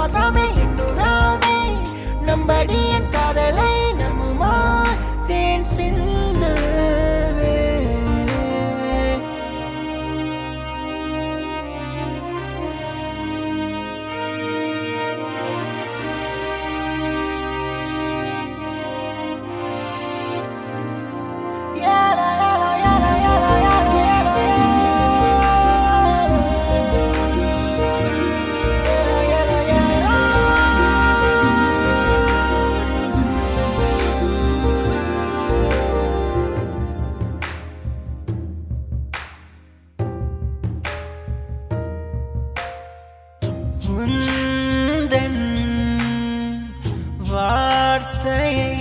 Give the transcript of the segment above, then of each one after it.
சுவாசமே இன்னுறாமே நம்படி என் காதலை நம்புமா தேன் சிந்துவே உந்தன் வார்த்தையை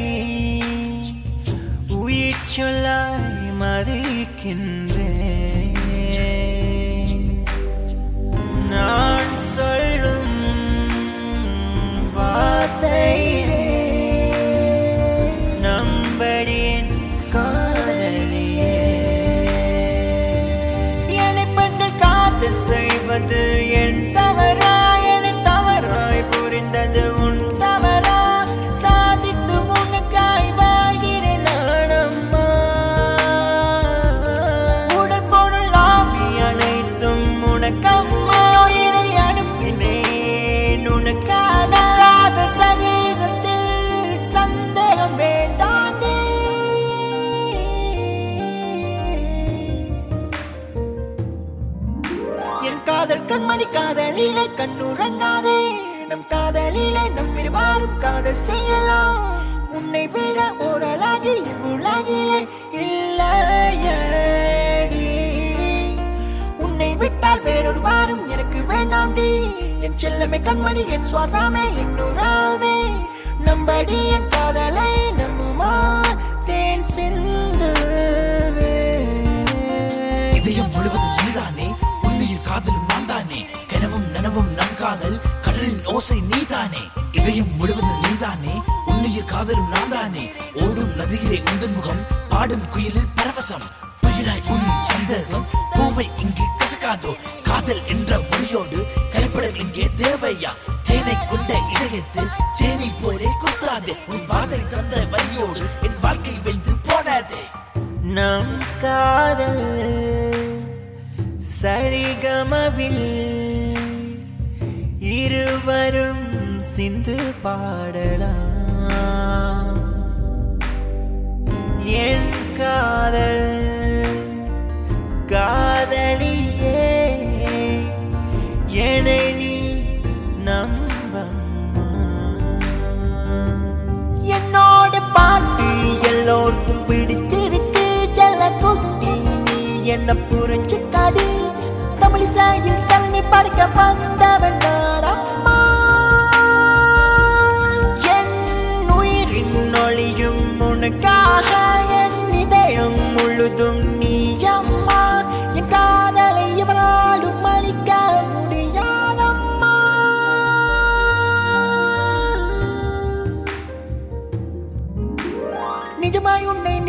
உயிர் சொல்லாய் மதிக்கின்றேன் நான் சொல்லும் வார்த்தையிலே நம்படியேன் காதலியே என்னை பெண்கள் காத்து செய்வது என் தவறா என்னை தவறாய் புரிந்தது உன் தவறா சாதித்து உனக்காய் வாழ்கிறேன் நானம்மா உடல் பொருள் ஆவி அனைத்தும் உனக்கம்மா இதை அனுப்பினேன் உனக்கான சரீரத்தில் சந்தேகம் வேண்டாண்டே என் காதல் கண்மணி காதலிலே கண்ணுறங்காதே நம் காதலிலே நம் இருவாரும் காதல் செய்யலாம் உன்னை விட ஒரு அழகு இவ்வுலகிலே இல்லையடி உன்னை விட்டால் வேறொரு வாரும் எனக்கு வேண்டாம்டி என் செல்லமே கண்மணி என் சுவாசமே என் உறாவே நம்படி என் காதலை நம்புமா தேன் சிந்துவே இதயம் முழுவதும் நீதானே உன்னையில் காதலும் நான் தானே கனவும் நனவும் நம் காதல் கடலின் ஓசை நீதானே இதயம் முழுவதும் நீதானே உன்னையில் காதலும் நான் தானே ஓடும் நதியிலே உந்தன் முகம் பாடும் குயிலில் பரவசம் பயிராய் உன் சந்தேகம் பூவை இங்கே கசக்காதோ காதல் என்ற மொழியோடு கலப்படம் இங்கே தேவையா தேனை கொண்ட இதயத்தில் தேனி போலே குத்தாதே உன் வாதை தந்த வழியோடு என் வாழ்க்கை வென்று போனாதே நம் காதல் சரிகமவில் இருவரும் சிந்து பாடலாம் என் காதல் காதலியே என்னை நீ நம்பம்மா என்னோட பாட்டு எல்லோருக்கும் பிடிச்சிருக்கு செல்ல குட்டி நீ என்ன புரிஞ்சுக்காது தமிழிசாயில் தண்ணி படுக்க வந்தவன் நான் அம்மா என் உயிரின் ஒளியும் உனக்காக என் இதயம் முழுதும் நீ அம்மா என் காதலை எவராலும் அழிக்க முடியாதம்மா நிஜமாய் உன்னை